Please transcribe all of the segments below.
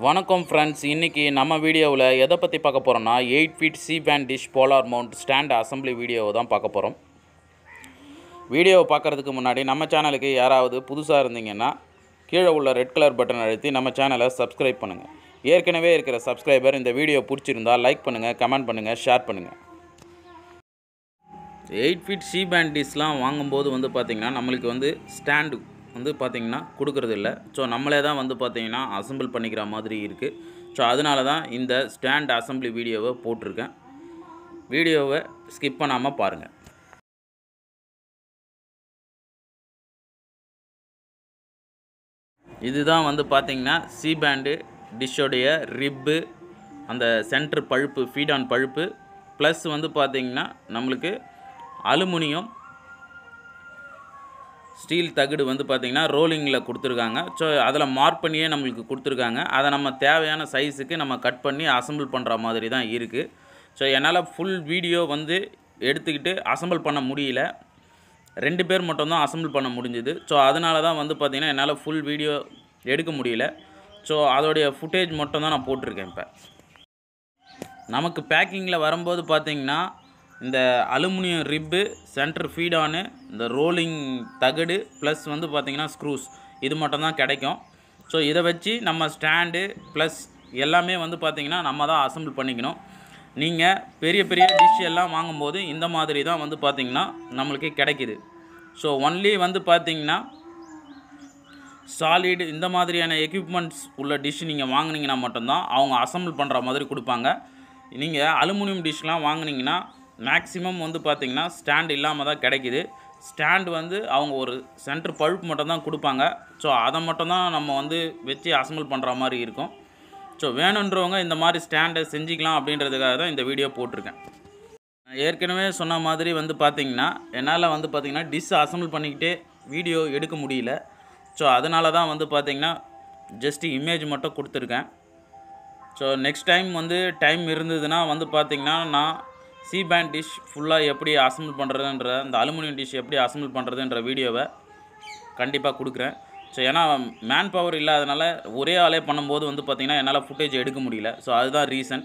வணக்கம் ஃப்ரெண்ட்ஸ் இன்றைக்கி நம்ம வீடியோவில் எதை பற்றி பார்க்க போகிறோம்னா eight feet C band dish polar mount stand assembly வீடியோவை தான் பார்க்க போகிறோம் வீடியோவை பார்க்குறதுக்கு முன்னாடி நம்ம சேனலுக்கு யாராவது புதுசாக இருந்தீங்கன்னா கீழே உள்ள ரெட் கலர் பட்டன் அழுத்தி நம்ம சேனலை சப்ஸ்கிரைப் பண்ணுங்கள் ஏற்கனவே இருக்கிற சப்ஸ்கிரைபர் இந்த வீடியோ பிடிச்சிருந்தா லைக் பண்ணுங்கள் கமெண்ட் பண்ணுங்கள் ஷேர் பண்ணுங்கள் எயிட் ஃபீட் சி பேண்ட் டிஷ்லாம் வாங்கும்போது வந்து பார்த்திங்கன்னா நம்மளுக்கு வந்து ஸ்டாண்டு வந்து பார்த்திங்கன்னா கொடுக்கறது இல்லை ஸோ நம்மளே தான் வந்து பார்த்திங்கன்னா அசம்பிள் பண்ணிக்கிற மாதிரி இருக்குது ஸோ அதனால தான் இந்த ஸ்டாண்ட் அசம்பிளி வீடியோவை போட்டிருக்கேன் வீடியோவை ஸ்கிப் பண்ணாமல் பாருங்கள் இதுதான் வந்து பார்த்திங்கன்னா சி பேண்டு டிஷ்ஷோடைய ரிப்பு அந்த சென்டர் பழுப்பு ஃபீட் ஆன் பழுப்பு ப்ளஸ் வந்து பார்த்திங்கன்னா நம்மளுக்கு அலுமினியம் ஸ்டீல் தகடு வந்து பார்த்திங்கன்னா ரோலிங்கில் கொடுத்துருக்காங்க ஸோ அதில் மார்க் பண்ணியே நம்மளுக்கு கொடுத்துருக்காங்க அதை நம்ம தேவையான சைஸுக்கு நம்ம கட் பண்ணி அசம்பிள் பண்ணுற மாதிரி தான் இருக்குது ஸோ என்னால் ஃபுல் வீடியோ வந்து எடுத்துக்கிட்டு அசம்பிள் பண்ண முடியல ரெண்டு பேர் மட்டும்தான் அசம்பிள் பண்ண முடிஞ்சுது ஸோ அதனால தான் வந்து பார்த்திங்கன்னா என்னால் ஃபுல் வீடியோ எடுக்க முடியல ஸோ அதோடைய ஃபுட்டேஜ் மட்டும் தான் நான் போட்டிருக்கேன் இப்போ நமக்கு பேக்கிங்கில் வரும்போது பார்த்திங்கன்னா இந்த அலுமினியம் ரிப்பு சென்டர் ஃபீடானு இந்த ரோலிங் தகடு ப்ளஸ் வந்து பார்த்திங்கன்னா ஸ்க்ரூஸ் இது மட்டும் தான் கிடைக்கும் ஸோ இதை வச்சு நம்ம ஸ்டாண்டு ப்ளஸ் எல்லாமே வந்து பார்த்திங்கன்னா நம்ம தான் அசம்பிள் பண்ணிக்கணும் நீங்கள் பெரிய பெரிய டிஷ் எல்லாம் வாங்கும்போது இந்த மாதிரி தான் வந்து பார்த்திங்கன்னா நம்மளுக்கு கிடைக்கிது ஸோ ஒன்லி வந்து பார்த்திங்கன்னா சாலிடு இந்த மாதிரியான எக்யூப்மெண்ட்ஸ் உள்ள டிஷ் நீங்கள் வாங்குனீங்கன்னா மட்டும்தான் அவங்க அசம்பிள் பண்ணுற மாதிரி கொடுப்பாங்க நீங்கள் அலுமினியம் டிஷ்லாம் வாங்குனீங்கன்னா மேக்ஸிமம் வந்து பார்த்திங்கன்னா ஸ்டாண்ட் இல்லாமல் தான் கிடைக்கிது ஸ்டாண்ட் வந்து அவங்க ஒரு சென்டர் பழுப்பு மட்டும் தான் கொடுப்பாங்க ஸோ அதை மட்டும் தான் நம்ம வந்து வச்சு அசம்பிள் பண்ணுற மாதிரி இருக்கும் ஸோ வேணுன்றவங்க இந்த மாதிரி ஸ்டாண்டை செஞ்சுக்கலாம் அப்படின்றதுக்காக தான் இந்த வீடியோ போட்டிருக்கேன் நான் ஏற்கனவே சொன்ன மாதிரி வந்து பார்த்திங்கன்னா என்னால் வந்து பார்த்திங்கன்னா டிஷ் அசம்பிள் பண்ணிக்கிட்டே வீடியோ எடுக்க முடியல ஸோ அதனால தான் வந்து பார்த்திங்கன்னா ஜஸ்ட்டு இமேஜ் மட்டும் கொடுத்துருக்கேன் ஸோ நெக்ஸ்ட் டைம் வந்து டைம் இருந்ததுன்னா வந்து பார்த்திங்கன்னா நான் சி பேண்ட் டிஷ் ஃபுல்லாக எப்படி அசம்பிள் பண்ணுறதுன்ற அந்த அலுமினியம் டிஷ் எப்படி அசம்பிள் பண்ணுறதுன்ற வீடியோவை கண்டிப்பாக கொடுக்குறேன் ஸோ ஏன்னா மேன் பவர் இல்லாதனால ஒரே ஆளே பண்ணும்போது வந்து பார்த்திங்கன்னா என்னால் ஃபுட்டேஜ் எடுக்க முடியல ஸோ அதுதான் ரீசன்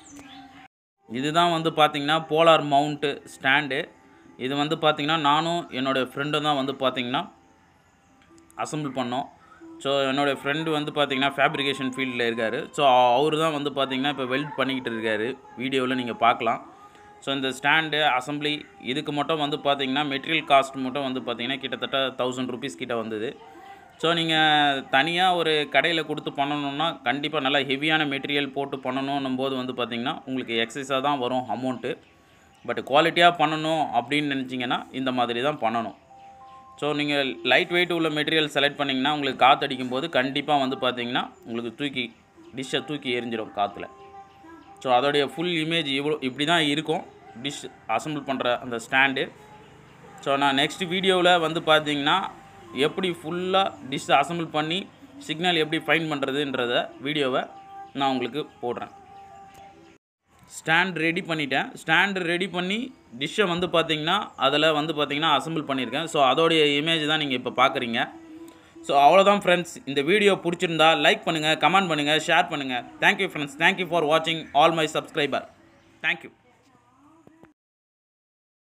இதுதான் வந்து பார்த்திங்கன்னா போலார் மவுண்ட்டு ஸ்டாண்டு இது வந்து பார்த்திங்கன்னா நானும் என்னோடய ஃப்ரெண்டும் தான் வந்து பார்த்திங்கன்னா அசம்பிள் பண்ணோம் ஸோ என்னோடய ஃப்ரெண்டு வந்து பார்த்திங்கன்னா ஃபேப்ரிகேஷன் ஃபீல்டில் இருக்கார் ஸோ அவர் தான் வந்து பார்த்திங்கன்னா இப்போ வெல்ட் பண்ணிக்கிட்டு இருக்காரு வீடியோவில் நீங்கள் பார்க்கலாம் ஸோ இந்த ஸ்டாண்டு அசம்பிளி இதுக்கு மட்டும் வந்து பார்த்திங்கன்னா மெட்டீரியல் காஸ்ட் மட்டும் வந்து பார்த்திங்கன்னா கிட்டத்தட்ட தௌசண்ட் ருபீஸ் கிட்ட வந்தது ஸோ நீங்கள் தனியாக ஒரு கடையில் கொடுத்து பண்ணணுன்னா கண்டிப்பாக நல்லா ஹெவியான மெட்டீரியல் போட்டு பண்ணணும் போது வந்து பார்த்திங்கன்னா உங்களுக்கு எக்ஸஸாக தான் வரும் அமௌண்ட்டு பட் குவாலிட்டியாக பண்ணணும் அப்படின்னு நினச்சிங்கன்னா இந்த மாதிரி தான் பண்ணணும் ஸோ நீங்கள் லைட் வெயிட் உள்ள மெட்டீரியல் செலக்ட் பண்ணிங்கன்னா உங்களுக்கு காற்று அடிக்கும் போது கண்டிப்பாக வந்து பார்த்திங்கன்னா உங்களுக்கு தூக்கி டிஷ்ஷை தூக்கி எரிஞ்சிடும் காற்றுல ஸோ அதோடைய ஃபுல் இமேஜ் இவ்வளோ இப்படி தான் இருக்கும் டிஷ் அசம்பிள் பண்ணுற அந்த ஸ்டாண்டு ஸோ நான் நெக்ஸ்ட் வீடியோவில் வந்து பார்த்தீங்கன்னா எப்படி ஃபுல்லாக டிஷ் அசம்பிள் பண்ணி சிக்னல் எப்படி ஃபைன் பண்ணுறதுன்றத வீடியோவை நான் உங்களுக்கு போடுறேன் ஸ்டாண்ட் ரெடி பண்ணிட்டேன் ஸ்டாண்டு ரெடி பண்ணி டிஷ்ஷை வந்து பார்த்திங்கன்னா அதில் வந்து பார்த்திங்கன்னா அசம்பிள் பண்ணியிருக்கேன் ஸோ அதோடைய இமேஜ் தான் நீங்கள் இப்போ பார்க்குறீங்க ஸோ அவ்வளோதான் ஃப்ரெண்ட்ஸ் இந்த வீடியோ பிடிச்சிருந்தா லைக் பண்ணுங்கள் கமெண்ட் பண்ணுங்கள் ஷேர் பண்ணுங்கள் தேங்க்யூ ஃப்ரெண்ட்ஸ் தேங்க்யூ ஃபார் வாட்சிங் ஆல் மை சப்ஸ்கிரைபர் தேங்க்யூ